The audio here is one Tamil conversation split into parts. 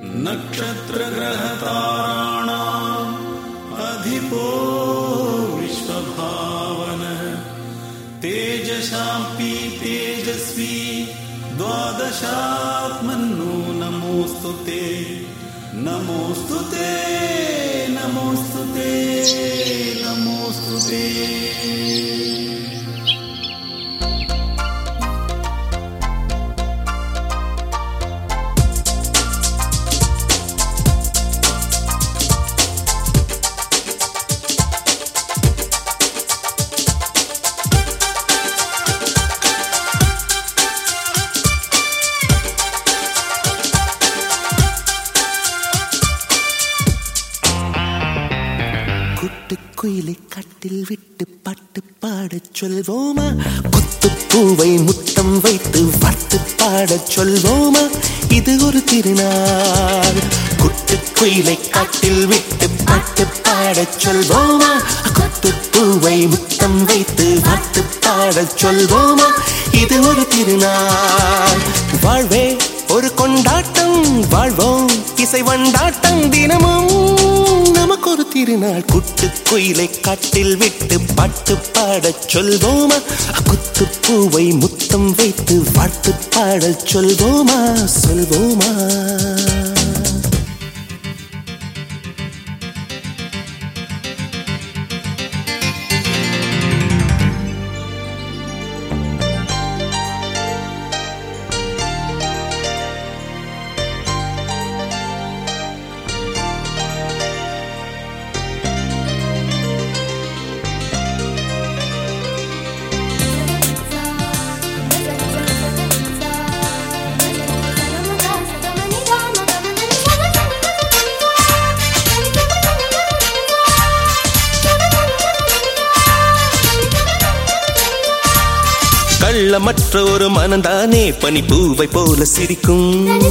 नक्षत्रग्रहताराणाम् अधिपो विश्वभावनः तेजशाम्पि तेजस्वी द्वादशात्मन्नो नमोऽस्तु ते नमोऽस्तु ते नमोऽस्तु ते नमोऽस्तु ते குட்டுக்குயிலை கட்டில் விட்டு பாட்டு பாடச் சொல்வோமா குத்துப்பூவை முத்தம் வைத்து வாட்டு பாடச் சொல்வோமா இது ஒரு திருநாள் குட்டுக்குயிலை காட்டில் விட்டு பாட்டு பாடச் சொல்வோமா குத்துப்பூவை முத்தம் வைத்து வாட்டு பாடச் சொல்வோமா இது ஒரு திருநாள் வாழ்வே ஒரு கொண்டாட்டம் வாழ்வோம் இசை வண்டாட்டம் தினமும் நமக்கு ஒரு திருநாள் குட்டு குயிலை காட்டில் விட்டு பாட்டு பாடச் சொல்வோமா குத்து பூவை முத்தம் வைத்து வாழ்த்து பாடச் சொல்வோமா சொல்வோமா கள்ளமற்ற ஒரு மனந்தானே பனிப்பூவை போல சிரிக்கும்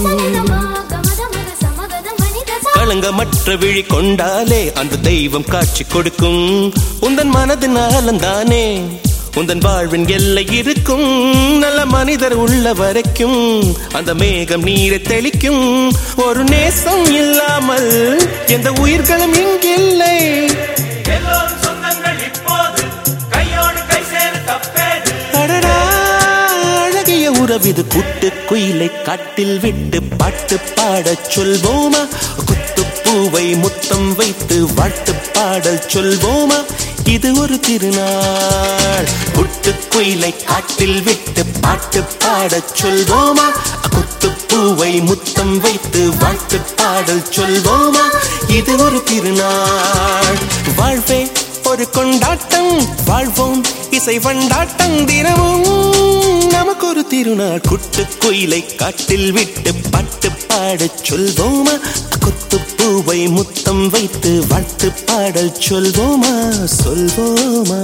களங்கமற்ற விழி கொண்டாலே அந்த தெய்வம் காட்சி கொடுக்கும் உந்தன் மனதின் ஆழந்தானே உந்தன் வாழ்வின் எல்லை இருக்கும் நல்ல மனிதர் உள்ள வரைக்கும் அந்த மேகம் நீரை தெளிக்கும் ஒரு நேசம் இல்லாமல் எந்த உயிர்களும் இங்கில்லை எல்லோரும் சொந்தங்கள் இப்போது கையோடு கை சேர தப்பேது அடடா, அழகிய உறவிது குட்டு குயிலை காட்டில் விட்டு பாட்டு பாடச் சொல்வோமா குத்து பூவை முத்தம் வைத்து வாழ்த்து பாடல் சொல்வோமா இது ஒரு திருநாள் குட்டு குயிலை காட்டில் விட்டு பாட்டு பாடச் சொல்வோமா குத்து பூவை முத்தம் வைத்து வாழ்த்து பாடல் சொல்வோமா இது ஒரு திருநாள் வாழ்வே ஒரு கொண்டாட்டம் வாழ்வோம் இசை வண்டாட்டம் தினமும் நமக்கு ஒரு திருநாள் குட்டு குயிலை காட்டில் விட்டு பாட்டு பாடச் சொல்வோமா குத்து பூவை முத்தம் வைத்து வாழ்த்து பாடல் சொல்வோமா சொல்வோமா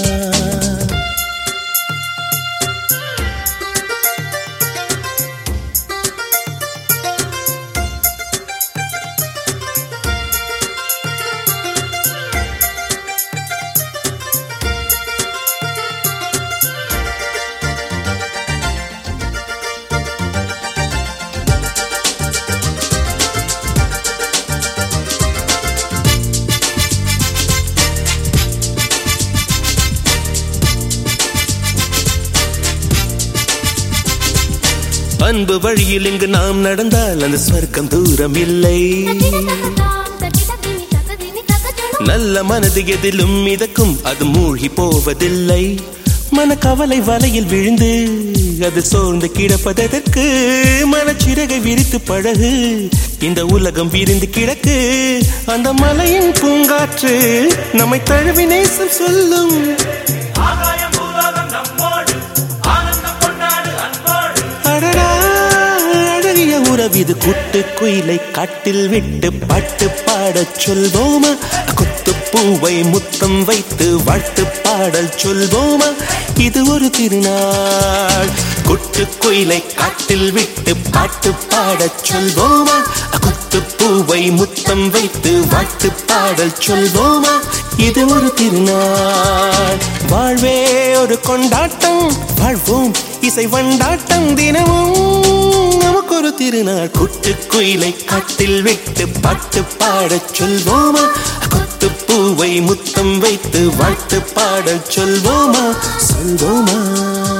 அன்பு வழியில் இங்கு நாம் நடந்தால் அந்த ஸ்வர்க்கம் தூரம் இல்லை நல்ல மனது எதிலும் மிதக்கும் அது மூழ்கி போவதில்லை மனக்கவலை வலையில் விழுந்து அது சோர்ந்து கிடப்பதற்கு மனச்சிறகை விரித்து பழகு இந்த உலகம் விரிந்து கிடக்கு அந்த மலையின் பூங்காற்று நம்மை தழுவி நேசம் சொல்லும் ஆகாயம் பூலோகம் நம்மோடு ஆனந்தம் கொண்டாடு அன்போடு அடடா, அழகிய உறவிது குட்டு குயிலை காட்டில் விட்டு பாட்டு பாடச் சொல்வோமா குத்து பூவை முத்தம் வைத்து வாழ்த்து பாடல் சொல்வோமா இது ஒரு திருநாள் குட்டு குயிலை காட்டில் விட்டு பாட்டு பாடச் சொல்வோமா குத்து பூவை முத்தம் வைத்து வாழ்த்து பாடல் சொல்வோமா இது ஒரு திருநாள் வாழ்வே ஒரு கொண்டாட்டம் வாழ்வோம் இசை வண்டாட்டம் தினமும் நமக்கு ஒரு திருநாள் குட்டு குயிலை காட்டில் விட்டு பாட்டு பாடச் சொல்வோமா கொத்து பூவை முத்தம் வைத்து வாழ்த்து பாடச் சொல்வோமா சொல்வோமா